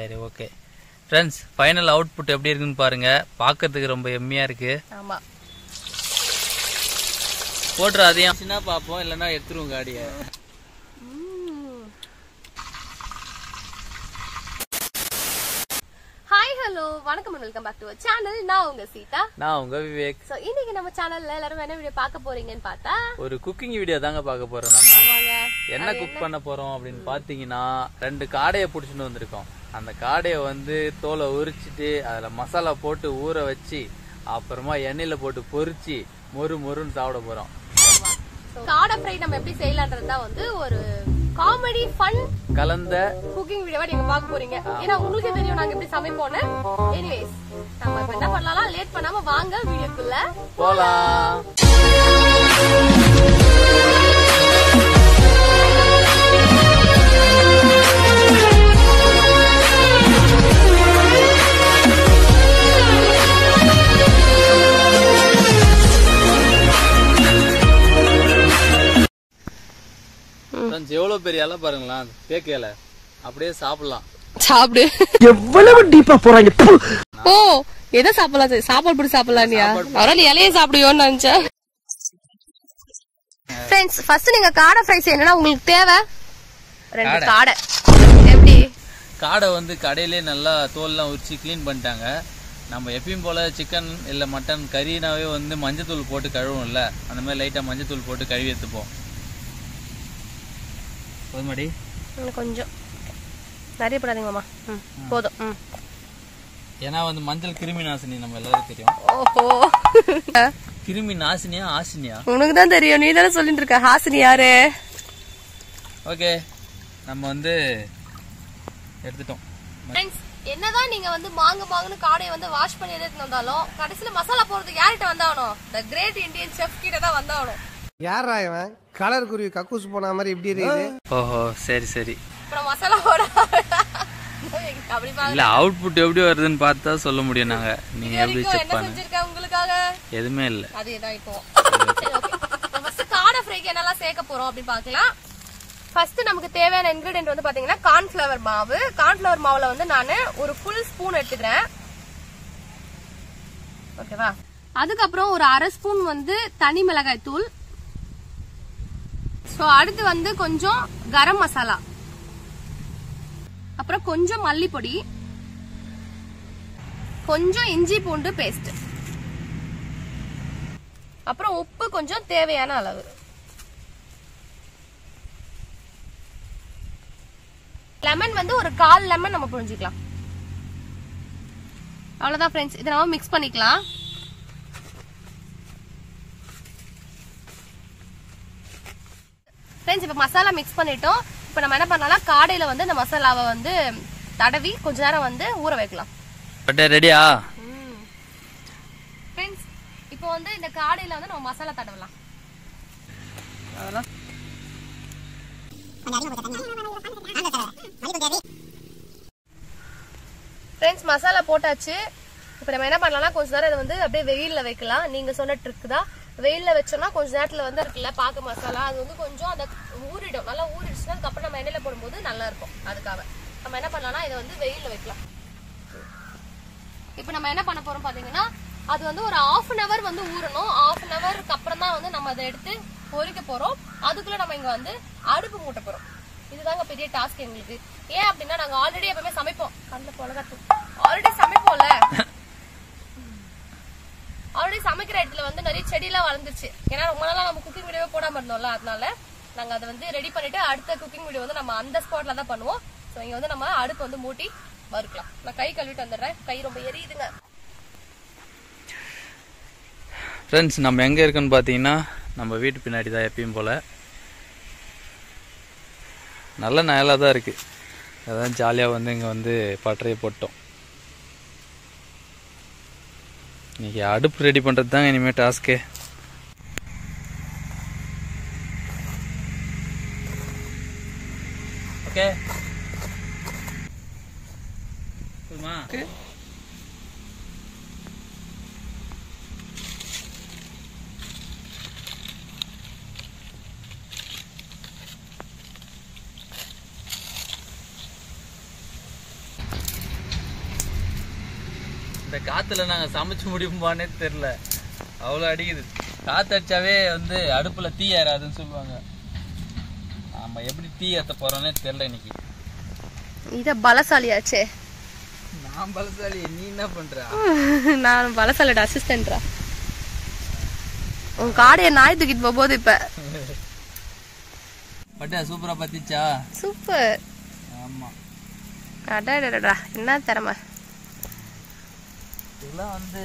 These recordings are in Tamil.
சரி ஓகே ஃப்ரெண்ட்ஸ் ஃபைனல் அவுட்புட் எப்படி இருக்குன்னு பாருங்க பார்க்கறதுக்கு ரொம்ப எம்மியா இருக்கு ஆமா போட்டுரு அதையும் சின்ன பார்ப்போம் இல்லைன்னா எடுத்துருவோம் காடியை ஹாய் ஹலோ வணக்கம் வெல்கம் பேக் டு சேனல் நான் உங்க சீதா நான் உங்க விவேக் சோ இன்னைக்கு நம்ம சேனல்ல எல்லாரும் என்ன வீடியோ பார்க்க போறீங்கன்னு பார்த்தா ஒரு குக்கிங் வீடியோ தாங்க பார்க்க போறோம் நம்ம ஆமாங்க என்ன குக் பண்ண போறோம் அப்படின்னு பாத்தீங்கன்னா ரெண்டு காடையை பிடிச்சிட்டு வந்திருக்கோம் அந்த காடையை வந்து தோலை உரிச்சிட்டு அதுல மசாலா போட்டு ஊற வச்சு அப்புறமா எண்ணெயில போட்டு பொரிச்சு மொறு மொறுன்னு சாப்பிட போறோம் காடை ஃப்ரை நம்ம எப்படி செய்யலான்றது தான் வந்து ஒரு காமெடி ஃபன் கலந்த குக்கிங் வீடியோவா நீங்க பார்க்க போறீங்க ஏன்னா உங்களுக்கு தெரியும் நாங்க எப்படி சமைப்போம்னு எனிவேஸ் நம்ம இப்ப என்ன பண்ணலாம் லேட் பண்ணாம வாங்க வீடியோக்குள்ள போலாம் ஃப்ரெண்ட்ஸ் எவ்வளவு பெரிய இலை பாருங்களேன் தேக்கு இலை அப்படியே சாப்பிடலாம் சாப்பிடு எவ்வளவு டீப்பா போறாங்க ப்பு. ஓ எதை சாப்பிடலாம் சரி, சாப்பாடு போட்டு சாப்பிடலாம்யா அவரால் இலையே சாப்பிடுவோம்னு நினைச்சேன் ஃப்ரெண்ட்ஸ் ஃபர்ஸ்ட் நீங்க காடை ஃப்ரை செய்யணும்னா உங்களுக்கு தேவை ரெண்டு காடை எப்படி காடை வந்து கடையிலே நல்லா தோல்லாம் உரிச்சு க்ளீன் பண்ணிட்டாங்க நம்ம எப்பயும் போல சிக்கன் இல்லை மட்டன் கறினாவே வந்து மஞ்சத்தூள் போட்டு கழுவும்ல அந்த மாதிரி லைட்டாக மஞ்சத்தூள் போட்டு கழுவி எடுத்துப்போம் போதுமாடி இன்னும் கொஞ்சம் நிறைய போடாதீங்க மாமா ம் போதும் ம் ஏன்னா வந்து மஞ்சள் கிருமி நாசினி நம்ம எல்லாருக்கும் தெரியும் ஓஹோ கிருமி நாசினியா ஆசினியா உனக்கு தான் தெரியும் நீ தானே சொல்லிட்டு இருக்க ஹாசினி யாரு ஓகே நம்ம வந்து எடுத்துட்டோம் என்னதான் நீங்க வந்து மாங்கு மாங்குன்னு காடையை வந்து வாஷ் பண்ணி எடுத்து வந்தாலும் கடைசியில மசாலா போறது யார்கிட்ட வந்தாகணும் த கிரேட் இந்தியன் செஃப் கிட்ட தான் வந்தாகணும் யாரா இவன் கலர் குருவி கக்கூஸ் போன மாதிரி இப்படி இருக்குது ஓஹோ சரி சரி அப்புறம் மசாலா போட அப்படி பாருங்க இல்லை அவுட்புட் எப்படி வருதுன்னு பார்த்தா சொல்ல முடியும் நாங்கள் நீங்கள் எப்படி வரைக்கும் செக் என்ன பண்ணு செஞ்சிருக்க உங்களுக்காக எதுவுமே இல்லை அதேதான் இப்போ சரி ஓகே ஃபர்ஸ்ட் காடை ஃப்ரைக்கு என்னெல்லாம் சேர்க்க போறோம் அப்படின்னு பார்க்கலாம் ஃபர்ஸ்ட் நமக்கு தேவையான இன்கிரிடியன்ட் வந்து பாத்தீங்கன்னா கார்ன்ஃபிளவர் மாவு கார்ன்ஃபிளவர் மாவுல வந்து நான் ஒரு ஃபுல் ஸ்பூன் எடுத்துக்கிறேன் ஓகேவா அதுக்கப்புறம் ஒரு அரை ஸ்பூன் வந்து தனி மிளகாய் தூள் ஸோ அடுத்து வந்து கொஞ்சம் கரம் மசாலா அப்புறம் கொஞ்சம் மல்லிப்பொடி கொஞ்சம் இஞ்சி பூண்டு பேஸ்ட் அப்புறம் உப்பு கொஞ்சம் தேவையான அளவு லெமன் வந்து ஒரு கால் லெமன் நம்ம புழிஞ்சிக்கலாம் அவ்வளவுதான் ஃப்ரெண்ட்ஸ் இதை நம்ம மிக்ஸ் பண்ணிக்கலாம் ஃப்ரெண்ட்ஸ் இப்போ மசாலா மிக்ஸ் பண்ணிட்டோம் இப்போ நம்ம என்ன பண்ணலாம் காடையில வந்து இந்த மசாலாவை வந்து தடவி கொஞ்ச நேரம் வந்து ஊற வைக்கலாம் பட்டே ரெடியா ஃப்ரெண்ட்ஸ் இப்போ வந்து இந்த காடையில வந்து நம்ம மசாலா தடவலாம் அதெல்லாம் ஃப்ரெண்ட்ஸ் மசாலா போட்டாச்சு இப்போ நம்ம என்ன பண்ணலாம்னா கொஞ்ச நேரம் இதை வந்து அப்படியே வெயில்ல வைக்கலாம் நீங்க சொன்ன ட்ரிக் தான் வெயில்ல வச்சோம்னா கொஞ்ச நேரத்துல வந்து இருக்குல்ல பாக்க மசாலா அது வந்து கொஞ்சம் அந்த ஊறிடும் நல்லா ஊறிடுச்சுன்னா அதுக்கப்புறம் நம்ம எண்ணெயில போடும்போது நல்லா இருக்கும் அதுக்காக நம்ம என்ன பண்ணலாம்னா இதை வந்து வெயில்ல வைக்கலாம் இப்போ நம்ம என்ன பண்ண போறோம் பாத்தீங்கன்னா அது வந்து ஒரு ஆஃப் அன் அவர் வந்து ஊறணும் ஆஃப் அன் ஹவருக்கு அப்புறம் தான் வந்து நம்ம அதை எடுத்து பொரிக்க போறோம் அதுக்குள்ள நம்ம இங்க வந்து அடுப்பு மூட்ட போறோம் இதுதாங்க பெரிய டாஸ்க் எங்களுக்கு ஏன் அப்படின்னா நாங்க ஆல்ரெடி எப்பவுமே சமைப்போம் கண்ணில் பொழகாத்து ஆல்ரெடி சமைப்போம்ல ஆல்ரெடி சமைக்கிற இடத்துல வந்து நிறைய செடியெல்லாம் வளர்ந்துச்சு ஏன்னா ரொம்ப நாளா நம்ம குக்கிங் வீடியோவே போடாம இருந்தோம்ல அதனால நாங்க அதை வந்து ரெடி பண்ணிட்டு அடுத்த குக்கிங் வீடியோ வந்து நம்ம அந்த ஸ்பாட்ல தான் பண்ணுவோம் ஸோ இங்க வந்து நம்ம அடுப்பு வந்து மூட்டி வறுக்கலாம் நான் கை கழுவிட்டு வந்துடுறேன் கை ரொம்ப எரியுதுங்க ஃப்ரெண்ட்ஸ் நம்ம எங்கே இருக்கோன்னு பார்த்தீங்கன்னா நம்ம வீட்டு பின்னாடி தான் எப்பயும் போல் நல்ல நிழலாக தான் இருக்குது அதான் ஜாலியாக வந்து இங்கே வந்து பட்டறையை போட்டோம் இன்னைக்கு அடுப்பு ரெடி பண்ணுறது தாங்க இனிமேல் டாஸ்க்கு ஓகே போதுமா இந்த காத்துல நாங்க சமைச்சு முடியுமானே தெரியல அவ்வளவு அடிக்குது காத்து அடிச்சாவே வந்து அடுப்புல தீ ஏறாதுன்னு சொல்லுவாங்க நாம எப்படி தீ ஏத்த போறோம்னே தெரியல இன்னைக்கு இத பலசாலியாச்சே நான் பலசாலி நீ என்ன பண்ற நான் பலசாலியோட அசிஸ்டன்ட்ரா உன் காடைய நாய் தூக்கிட்டு போகும்போது இப்ப பட்டா சூப்பரா பத்திச்சா சூப்பர் ஆமா அடடடா என்ன திறமை இதெல்லாம் வந்து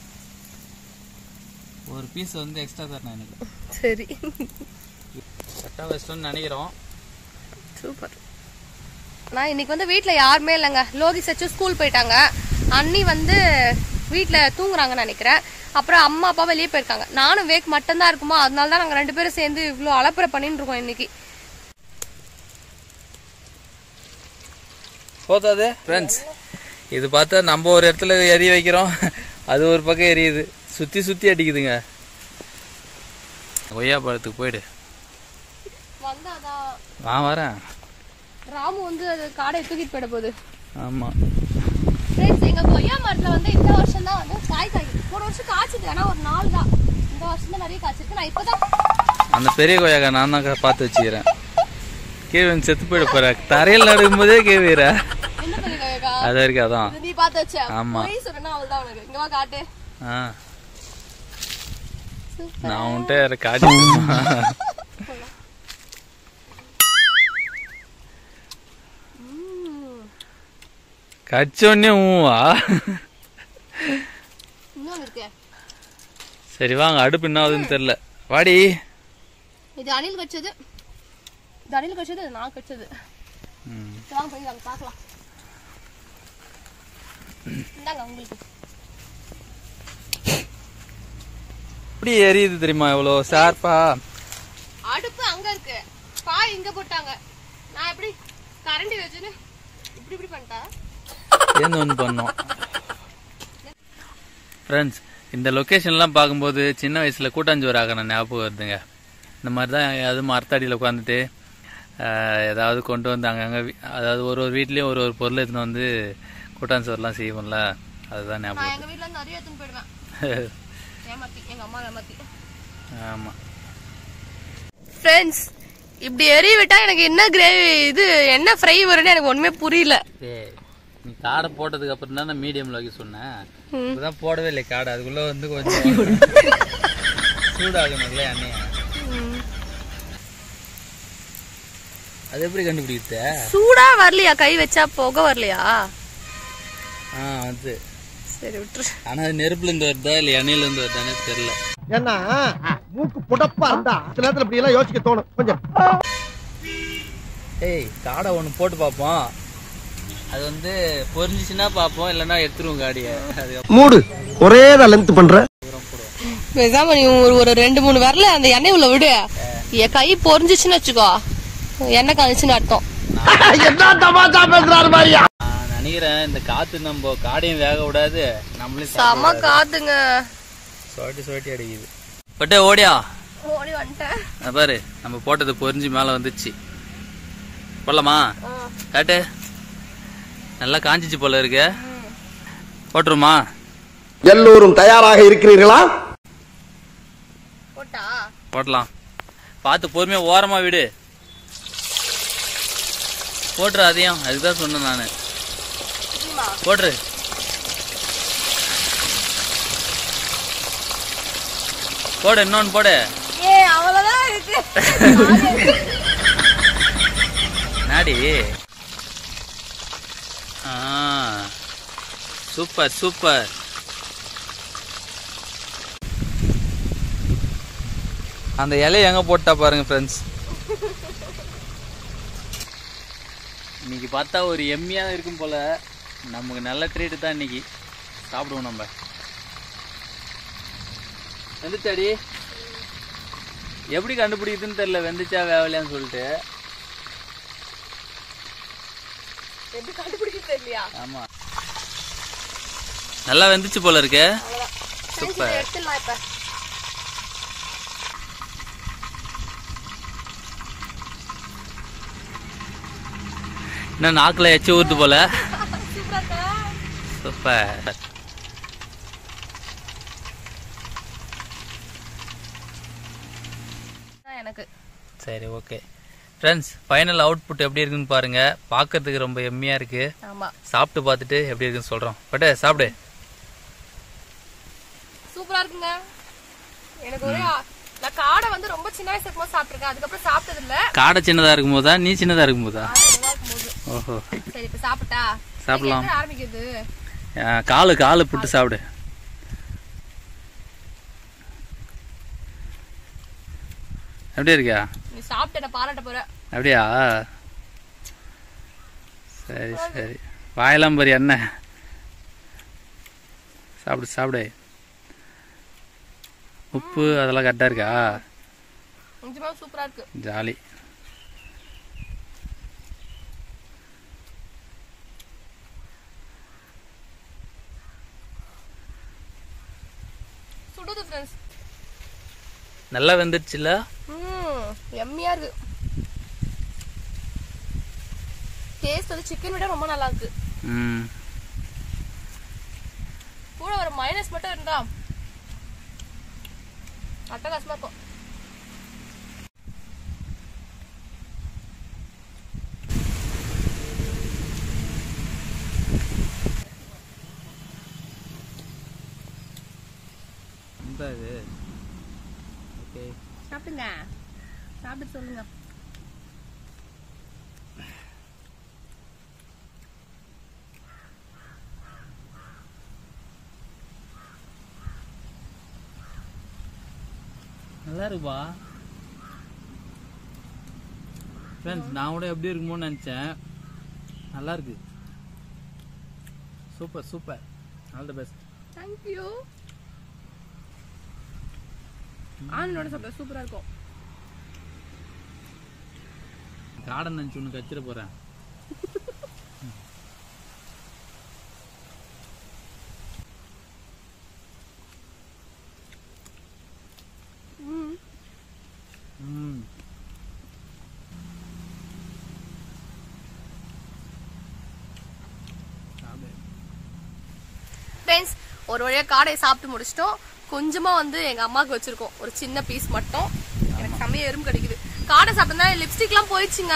ஒரு பீஸ் வந்து எக்ஸ்ட்ரா தரணும் எனக்கு சரி கரெக்டாக வச்சிட்டோம்னு நினைக்கிறோம் சூப்பர் நான் இன்னைக்கு வந்து வீட்ல யாருமே இல்லைங்க லோகி சச்சு ஸ்கூல் போயிட்டாங்க அண்ணி வந்து வீட்ல தூங்குறாங்கன்னு நினைக்கிறேன் அப்புறம் அம்மா அப்பா வெளியே போயிருக்காங்க நானும் வேக் மட்டும்தான் இருக்குமா அதனால தான் நாங்கள் ரெண்டு பேரும் சேர்ந்து இவ்வளோ அலப்பறை பண்ணிட்டு இருக்கோம் இன்னைக்கு போதாது ஃப்ரெண்ட்ஸ் இது பார்த்தா நம்ம ஒரு இடத்துல எரிய வைக்கிறோம் அது ஒரு பக்கம் எரியுது சுற்றி சுற்றி அடிக்குதுங்க கொய்யா பழத்துக்கு போயிடு வந்தாதான் நான் வரேன் ராமு வந்து அது காடையை தூக்கிட்டு போயிட போகுது ஆமாம் ஃப்ரெண்ட்ஸ் எங்க கொய்யா மரத்துல வந்து இந்த வருஷம் தான் வந்து காய் காய்க்குது போன வருஷம் காய்ச்சது ஆனா ஒரு நாள் தான் இந்த வருஷம் தான் நிறைய காய்ச்சிருக்கு நான் இப்பதான் அந்த பெரிய கொய்யாக்கா நான் தான் பார்த்து வச்சுக்கிறேன் கீழே வந்து செத்து போயிட போகிறேன் தரையில் நடுக்கும்போதே கேவீரா என்ன பண்ணி கொய்யாக்கா அது வரைக்கும் அதான் இது நீ பார்த்து வச்ச ஆமா. போய் சொன்னா அவள் தான் உனக்கு இங்க வா காட்டு ஆ நான் உன்ட்ட யாரை காட்டி கச்சோடனே ஊவா இன்னொன்னு இருக்கு சரி வாங்க அடுப்பு என்ன ஆகுதுன்னு தெரியல வாடி இது அணில் கச்சது இது அணில் கச்சது இது நான் கச்சது ம். சரி, வாங்க போய் வாங்க பார்க்கலாம் இந்தாங்க உங்களுக்கு எப்படி எரியுது தெரியுமா இவ்வளோ ஷார்ப்பா அடுப்பு அங்க இருக்கு பாய் இங்க போட்டாங்க நான் எப்படி கரண்டி வச்சுன்னு இப்படி இப்படி பண்ணிட்டா சேர்ந்து ஒன்று பண்ணோம் ஃப்ரெண்ட்ஸ் இந்த லொக்கேஷன்லாம் பார்க்கும்போது சின்ன வயசில் கூட்டாஞ்சோறு ஆகின ஞாபகம் வருதுங்க இந்த மாதிரி தான் எதாவது மரத்தடியில் உட்காந்துட்டு ஏதாவது கொண்டு வந்து அங்கங்கே அதாவது ஒரு ஒரு வீட்லேயும் ஒரு ஒரு பொருள் எடுத்துன்னு வந்து கூட்டாஞ்சோறுலாம் செய்வோம்ல அதுதான் ஞாபகம் நான் எங்க வீட்ல இருந்து நிறைய எடுத்துன்னு போயிடுவேன் ஏமாத்தி எங்க அம்மா ஏமாத்தி ஆமாம் ஃப்ரெண்ட்ஸ் இப்படி எரிய விட்டா எனக்கு என்ன கிரேவி இது என்ன ஃப்ரை வரும்னு எனக்கு ஒண்ணுமே புரியல ஏய் நீ காடை போட்டதுக்கு அப்புறம் தான் நான் மீடியமில் வைக்க சொன்னேன் இப்போதான் போடவே இல்லை காடை அதுக்குள்ளே வந்து கொஞ்சம் சூடாகணும்ல எண்ணெயை அது எப்படி கண்டுபிடித்த சூடா வரலையா கை வச்சா புகை வரலையா ஆ அது சரி விட்டுரு ஆனா அது நெருப்புல இருந்து வருதா இல்ல எண்ணெயில இருந்து வருதானே தெரியல ஏன்னா மூக்கு புடப்பா இருந்தா சில நேரத்துல இப்படி எல்லாம் யோசிக்க தோணும் கொஞ்சம் ஏய் காடை ஒன்று போட்டு பார்ப்போம் அது வந்து பொரிஞ்சிச்சுன்னா பார்ப்போம் இல்லைன்னா எடுத்துருவோம் காடியை அது மூடு ஒரே தான் லென்த் பண்ற பேசாம நீ ஒரு ஒரு ரெண்டு மூணு வரல அந்த எண்ணெய் உள்ள விடு என் கை பொரிஞ்சிச்சுன்னு வச்சுக்கோ எண்ணெய் காஞ்சிச்சுன்னு அர்த்தம் என்ன தமாஷா பேசுறாரு மாதிரியா நான் நினைக்கிறேன் இந்த காத்து நம்ம காடையும் வேக விடாது நம்மளே செம காத்துங்க சொட்டி சொட்டி அடிக்குது பட்டே ஓடியா ஓடி வந்துட்டேன் அத பாரு நம்ம போட்டது பொரிஞ்சு மேல வந்துச்சு போடலாமா காட்டு நல்லா காஞ்சிச்சு போல இருக்கு போட்டுருமா எல்லோரும் தயாராக இருக்கிறீர்களா போட்டா போடலாம் பார்த்து பொறுமையா ஓரமா விடு போட்டுரு அதையும் அதுதான் சொன்னேன் நான் இதுமா போட்டுரு போடு இன்னொன்னு போடு ஏ அவ்வளவுதான் இருக்கு நாடி ஆ சூப்பர் சூப்பர் அந்த இலைய எங்க போட்டா பாருங்க ஃப்ரெண்ட்ஸ் இன்னைக்கு பார்த்தா ஒரு எம்மியா இருக்கும் போல நமக்கு நல்ல ட்ரீட் தான் இன்னைக்கு சாப்பிடுவோம் நம்ம வெந்துச்சாடி எப்படி கண்டுபிடிக்குதுன்னு தெரியல வெந்துச்சா வேவலையான்னு சொல்லிட்டு எப்படி கண்டுபிடிக்க தெரியலையா ஆமா நல்லா வெந்துச்சு போல இருக்கு அவ்வளவுதான் Super. சரி, எடுத்துடலாம் இப்ப இன்னும் நாக்குல எச்சு ஊத்து போல சூப்பரா இருக்கா? சூப்பர் சரி ஓகே ஃப்ரெண்ட்ஸ் ஃபைனல் அவுட்புட் எப்படி இருக்குன்னு பாருங்க பார்க்கறதுக்கு ரொம்ப எம்மியா இருக்கு ஆமா சாப்பிட்டு பார்த்துட்டு எப்படி இருக்குன்னு சொல்றோம் பட்டு சாப்பிடு சூப்பரா இருக்குங்க எனக்கு ஒரே ஆ- நான் காடை வந்து ரொம்ப சின்ன வயசு இருக்கும்போது சாப்பிட்டிருக்கேன் அதுக்கப்புறம் சாப்பிட்டது இல்ல காடை சின்னதா இருக்கும் போதா நீ சின்னதா இருக்கும் போதா காடை நல்லா இருக்கும்போது ஓஹோ சரி இப்ப சாப்பிட்டா சாப்பிடலாம். எங்க ஆரம்பிக்கிறது ஆ, காலு காலு புட்டு சாப்பிடு எப்படி இருக்கா நீ சாப்பிட்டு என்ன பாராட்ட போற அப்படியா சரி சரி வாயெல்லாம் பாரு என்ன சாப்பிடு சாப்பிடு உப்பு அதெல்லாம் கரெக்டாக இருக்கா நிஜமா சூப்பரா இருக்கு ஜாலி சுடுது ஃப்ரெண்ட்ஸ் நல்லா வெந்துருச்சுல்ல ம் எம்மியா இருக்கு டேஸ்ட் வந்து சிக்கன் விட ரொம்ப நல்லா இருக்கு ம் கூட ஒரு மைனஸ் மட்டும் இருந்தா அட்டகாசமா இருக்கும் இந்த இது ஓகே சாப்பிடுங்க சாப்பிட்டு சொல்லுங்க நல்லா இருக்குப்பா ஃப்ரெண்ட்ஸ் நான் கூட எப்படி இருக்குமோன்னு நினச்சேன் நல்லா இருக்கு super super all the best thank you ஆனோட சாப்பிட சூப்பரா இருக்கும் காடன் நினச்சி ஒன்று கச்சிட போகிறேன் ம் ம் சாப்பிடு ஃப்ரெண்ட்ஸ் ஒரு வழியா காடையை சாப்பிட்டு முடிச்சிட்டோம் கொஞ்சமா வந்து எங்க அம்மாவுக்கு வச்சிருக்கோம் ஒரு சின்ன பீஸ் மட்டும் எனக்கு செம்மையா எறும்பு கிடைக்குது காடை சாப்பிட்டா லிப்ஸ்டிக் எல்லாம் போயிடுச்சுங்க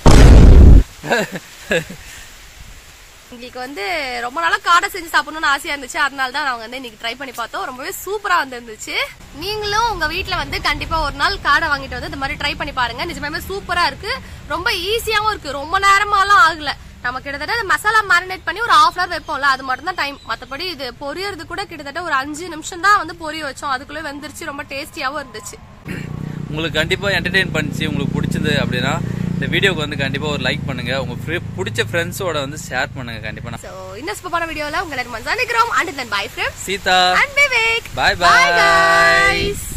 எங்களுக்கு வந்து ரொம்ப நாளா காடை செஞ்சு சாப்பிடணும்னு ஆசையா இருந்துச்சு அதனால தான் நாங்க வந்து இன்னைக்கு ட்ரை பண்ணி பார்த்தோம் ரொம்பவே சூப்பரா வந்துருந்துச்சு நீங்களும் உங்க வீட்ல வந்து கண்டிப்பா ஒரு நாள் காடை வாங்கிட்டு வந்து இந்த மாதிரி ட்ரை பண்ணி பாருங்க நிஜமாவே சூப்பரா இருக்கு ரொம்ப ஈஸியாவும் இருக்கு ரொம்ப நேரமாலாம் ஆகல நம்ம கிட்டத்தட்ட இந்த மசாலா மேரினேட் பண்ணி ஒரு ஹாஃப் அவர் வைப்போம்ல அது மட்டும் தான் டைம் மத்தபடி இது பொரியறது கூட கிட்டத்தட்ட ஒரு அஞ்சு நிமிஷம் தான் வந்து பொரிய வச்சோம் அதுக்குள்ள வெந்துருச்சு ரொம்ப டேஸ்டியாவும் இருந்துச்சு உங்களுக்கு கண்டிப்பாக என்டர்டெயின் பண்ணிச்சு உங்களுக்கு பிடிச்சது அப்படின்னா இந்த வீடியோக்கு வந்து கண்டிப்பாக ஒரு லைக் பண்ணுங்க உங்க ஃப்ரெ- பிடிச்ச ஃப்ரெண்ட்ஸோட வந்து ஷேர் பண்ணுங்க கண்டிப்பாக சோ இன்னும் சூப்பரான வீடியோல உங்களை சந்திக்கிறோம் and then bye friends Seetha and Vivek bye Bye bye guys.